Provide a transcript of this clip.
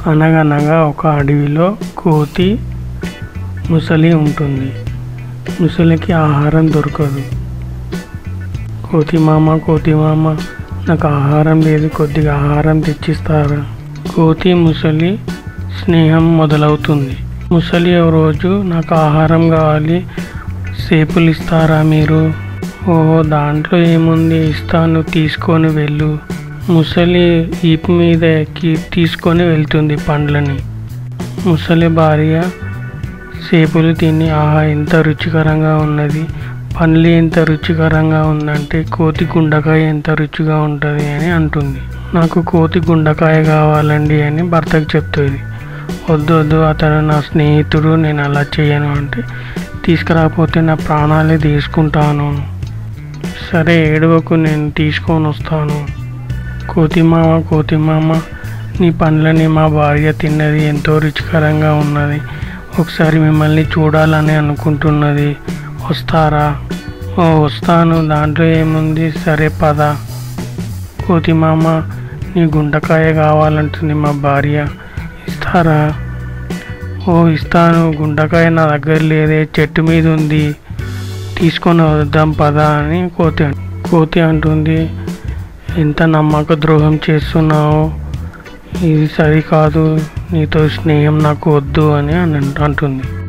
అనగనగా ఒక అడవిలో కోతి ముసలి ఉంటుంది ముసలికి ఆహారం దొరకదు కోతి మామ కోతి మామ నాకు ఆహారం లేదు కొద్దిగా ఆహారం తెచ్చిస్తారా కోతి ముసలి స్నేహం మొదలవుతుంది ముసలి ఓ రోజు నాకు ఆహారం కావాలి సేపులు ఇస్తారా మీరు ఓహో దాంట్లో ఏముంది ఇస్తాను తీసుకొని వెళ్ళు ముసలి ఈపు మీద ఎక్కి తీసుకొని వెళ్తుంది పండ్లని ముసలి భార్య సేపులు తిని ఆహా ఎంత రుచికరంగా ఉన్నది పండ్లు ఎంత రుచికరంగా ఉందంటే కోతి గుండకాయ ఎంత రుచిగా ఉంటుంది అని అంటుంది నాకు కోతి గుండకాయ కావాలండి అని భర్తకు చెప్తుంది వద్దు వద్దు అతను నా స్నేహితుడు నేను అలా చేయను అంటే తీసుకురాకపోతే నా ప్రాణాలే తీసుకుంటాను సరే ఏడవకు నేను తీసుకొని వస్తాను కోతి మామ కోతి మామ నీ పండ్లని మా భార్య తిన్నది ఎంతో రుచికరంగా ఉన్నది ఒకసారి మిమ్మల్ని చూడాలని అనుకుంటున్నది వస్తారా ఓ వస్తాను దాంట్లో ఏముంది సరే పద కోతి మామ నీ గుండకాయ కావాలంటుంది మా భార్య ఇస్తారా ఓ ఇస్తాను గుండకాయ నా దగ్గర లేదే చెట్టు మీద ఉంది తీసుకొని వద్దాం పదా అని కోతి అన్- కోతి అంటుంది ఎంత నమ్మక ద్రోహం చేస్తున్నావు ఇది సరికాదు నీతో స్నేహం నాకు వద్దు అని అని అంటుంది